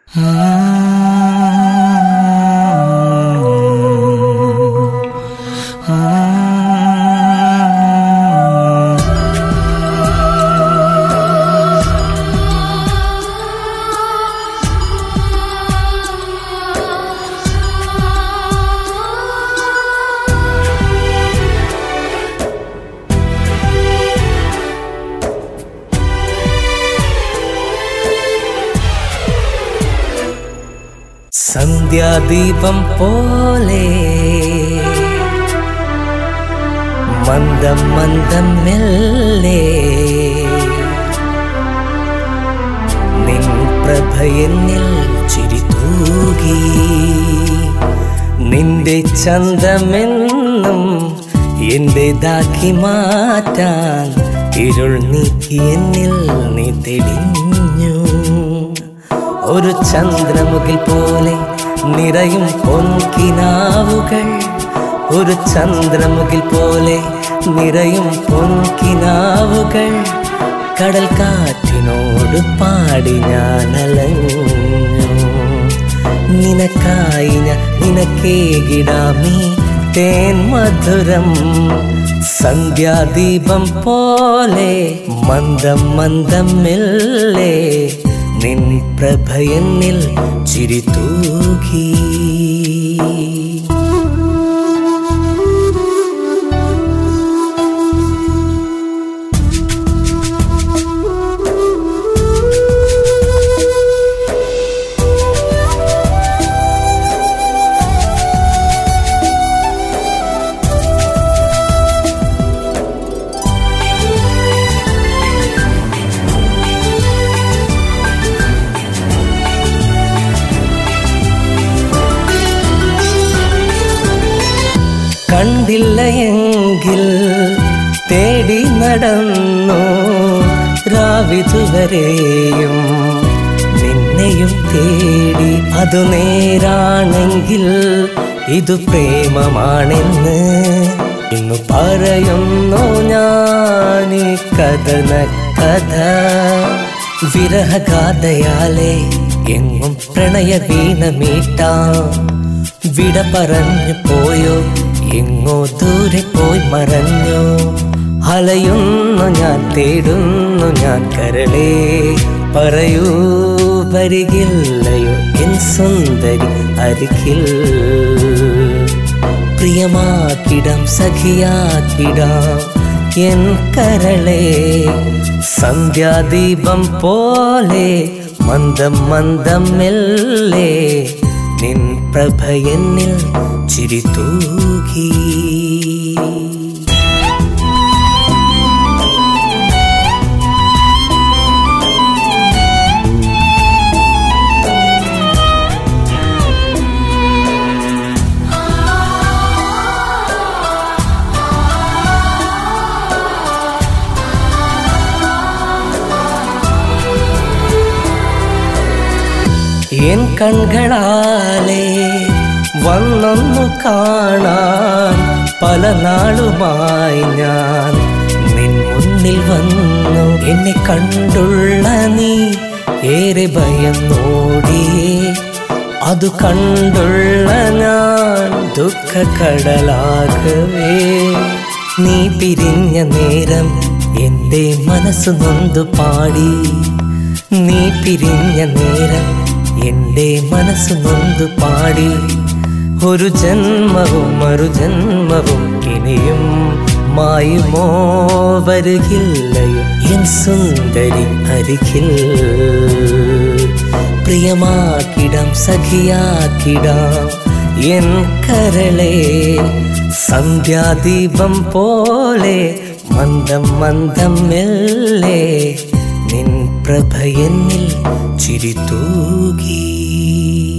സന്ധ്യാദീപം പോലെ മന്ദം മന്ദം മെല്ലെ നിൻ പ്രഭയെന്നിൽ ചിരി തൂകി നിന്റെ ചന്തമെന്നും എന്റേതാക്കി മാറ്റാൻ ഇരുൾ നീക്കി എന്നിൽ നീ തെളിഞ്ഞു ഒരു ചന്ദ്രമുകിൽ പോലെ നിറയും പൊൻകിനാവുകൾ ഒരു ചന്ദ്രമുകിൽ പോലെ നിറയും പൊൻകിനാവുകൾ കടൽ കാറ്റിനോട് പാടി ഞാൻ അലഞ്ഞു നിനക്കായി ഞാൻ നിനക്കേകിടാമീ തേൻ മധുരം സന്ധ്യാദീപം പോലെ മന്ദം മന്ദം മെല്ലെ നിൻ പ്രഭയെന്നിൽ ചിരി തൂകി കണ്ടില്ല എങ്കിൽ തേടി നടന്നു രാവിതുവരെയും നിന്നെയും തേടി അതു നേരാണെങ്കിൽ ഇതു പ്രേമമാണെന്ന് ഇന്നു പറയുന്നു ഞാൻ ഈ കഥന കഥ വിരഹഗാഥയാലെ എങ്ങും പ്രണയ വീണ മീട്ടാം വിട പറഞ്ഞു പോയോ എങ്ങോ ദൂരെ പോയി മറഞ്ഞോ അലയുന്നു ഞാൻ തേടുന്നു ഞാൻ കരളേ പറയൂ വരികില്ലയോ എൻ സുന്ദരി അരികിൽ പ്രിയമാക്കിടാം സഖിയാക്കിടാം എൻ കരളേ സന്ധ്യാദീപം പോലെ മന്ദം മന്ദം മെല്ലെ നിൻ പ്രഭയെന്നിൽ ചിരി തൂകി എൻ കൺകളാലെ വന്നൊന്നു കാണാൻ പല നാളുമായി ഞാൻ നിൻ മുന്നിൽ വന്നു എന്നെ കണ്ടുള്ള നീ ഏറെ ഭയന്നോടിയേ അതു കണ്ടുള്ള ഞാൻ ദുഃഖക്കടലാകവേ നീ പിരിഞ്ഞ നേരം എൻ്റെ മനസ്സ് നൊന്തു പാടി നീ പിരിഞ്ഞ നേരം എൻ്റെ മനസ്സ് നൊന്തു പാടി ഒരു ജന്മവും മറു ജന്മവും ഇനിയും മായുമോ വരുകില്ലയോ എൻ സുന്ദരി അരികിൽ പ്രിയമാക്കിടാം സഖിയാക്കിടാം എൻ കരളെ സന്ധ്യാദീപം പോലെ മന്ദം മന്ദം മെല്ലെ നിൻ പ്രഭയെന്നിൽ ചിരി തൂകി